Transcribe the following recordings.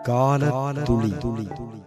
கால துளி துளி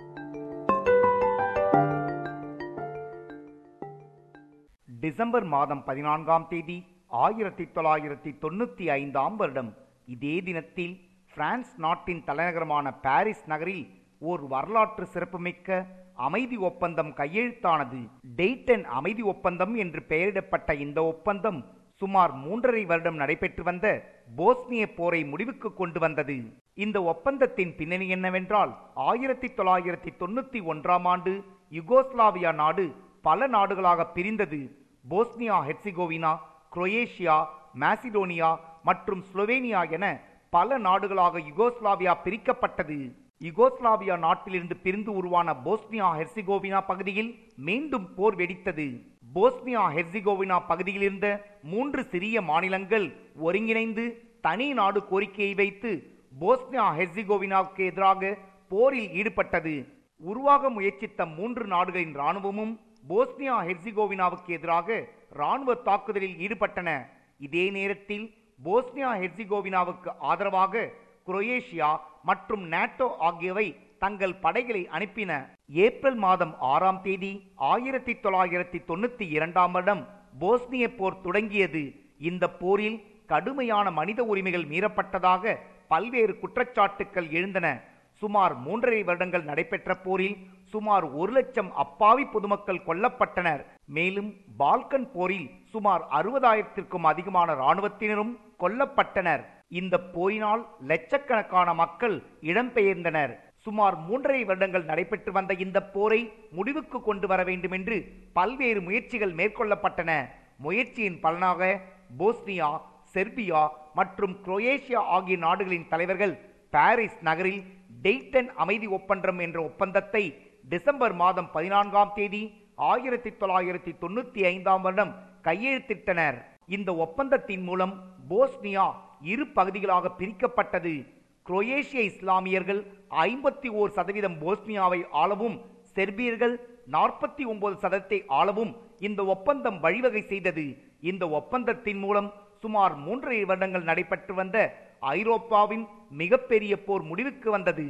டிசம்பர் மாதம் பதினான்காம் தேதி ஆயிரத்தி தொள்ளாயிரத்தி தொண்ணூற்றி ஐந்தாம் வருடம் இதே தினத்தில் பிரான்ஸ் நாட்டின் தலைநகரமான பாரிஸ் நகரில் ஓர் வரலாற்று சிறப்புமிக்க அமைதி ஒப்பந்தம் கையெழுத்தானது டெய்டன் அமைதி ஒப்பந்தம் என்று பெயரிடப்பட்ட இந்த ஒப்பந்தம் சுமார் மூன்றரை வருடம் நடைபெற்று வந்த போஸ்னிய போரை முடிவுக்கு கொண்டு வந்தது இந்த ஒப்பந்தத்தின் பின்னணி என்னவென்றால் ஆயிரத்தி தொள்ளாயிரத்தி தொண்ணூத்தி ஒன்றாம் ஆண்டு யுகோஸ்லாவியா நாடு பல நாடுகளாக பிரிந்தது போஸ்னியா ஹெர்சிகோவினா குரோயேஷியா மாசிடோனியா மற்றும் ஸ்லோவேனியா என பல நாடுகளாக யுகோஸ்லாவியா பிரிக்கப்பட்டது யுகோஸ்லாவியா நாட்டிலிருந்து பிரிந்து உருவான போஸ்னியா ஹெர்சிகோவினா பகுதியில் மீண்டும் போர் வெடித்தது போஸ்னியா ஹெர்சிகோவினா பகுதியில் இருந்த மூன்று சிறிய மாநிலங்கள் ஒருங்கிணைந்து தனி நாடு கோரிக்கையை வைத்து போஸ்னியா ஹெர்சிகோவினாவுக்கு எதிராக போரில் ஈடுபட்டது உருவாக முயற்சித்த மூன்று நாடுகளின் இராணுவமும் போஸ்னியா ஹெர்சிகோவினாவுக்கு எதிராக இராணுவ தாக்குதலில் ஈடுபட்டன இதே நேரத்தில் போஸ்னியா ஹெர்சிகோவினாவுக்கு ஆதரவாக குரோயேஷியா மற்றும் நாட்டோ ஆகியவை தங்கள் படைகளை அனுப்பின ஏப்ரல் மாதம் ஆறாம் தேதி ஆயிரத்தி தொள்ளாயிரத்தி தொண்ணூத்தி இரண்டாம் வருடம் போஸ்னிய போர் தொடங்கியது இந்த போரில் கடுமையான மனித உரிமைகள் மீறப்பட்டதாக பல்வேறு குற்றச்சாட்டுக்கள் எழுந்தன சுமார் மூன்றரை வருடங்கள் நடைபெற்ற போரில் சுமார் ஒரு லட்சம் அப்பாவி பொதுமக்கள் கொல்லப்பட்டனர் மேலும் பால்கன் போரில் சுமார் அறுபதாயிரத்திற்கும் அதிகமான இராணுவத்தினரும் கொல்லப்பட்டனர் இந்த போரினால் லட்சக்கணக்கான மக்கள் இடம்பெயர்ந்தனர் சுமார் மூன்றரை வருடங்கள் நடைபெற்று வந்த இந்த போரை முடிவுக்கு கொண்டு வர வேண்டும் என்று பல்வேறு முயற்சிகள் மேற்கொள்ளப்பட்டன முயற்சியின் பலனாக போஸ்னியா செர்பியா மற்றும் குரோயேஷியா ஆகிய நாடுகளின் தலைவர்கள் பாரிஸ் நகரில் டெய்டன் அமைதி ஒப்பந்தம் என்ற ஒப்பந்தத்தை டிசம்பர் மாதம் பதினான்காம் தேதி ஆயிரத்தி தொள்ளாயிரத்தி தொண்ணூத்தி ஐந்தாம் வருடம் கையெழுத்திட்டனர் இந்த ஒப்பந்தத்தின் மூலம் போஸ்னியா இரு பகுதிகளாக பிரிக்கப்பட்டது குரோயேஷிய இஸ்லாமியர்கள் ஐம்பத்தி ஓர் சதவீதம் போஸ்னியாவை ஆளவும் செர்பியர்கள் நாற்பத்தி ஒன்பது சதத்தை ஆளவும் இந்த ஒப்பந்தம் வழிவகை செய்தது இந்த ஒப்பந்தத்தின் மூலம் சுமார் மூன்றரை வருடங்கள் நடைபெற்று வந்த ஐரோப்பாவின் மிகப்பெரிய போர் முடிவுக்கு வந்தது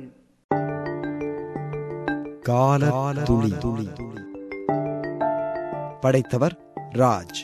கால துளி துளி படைத்தவர் ராஜ்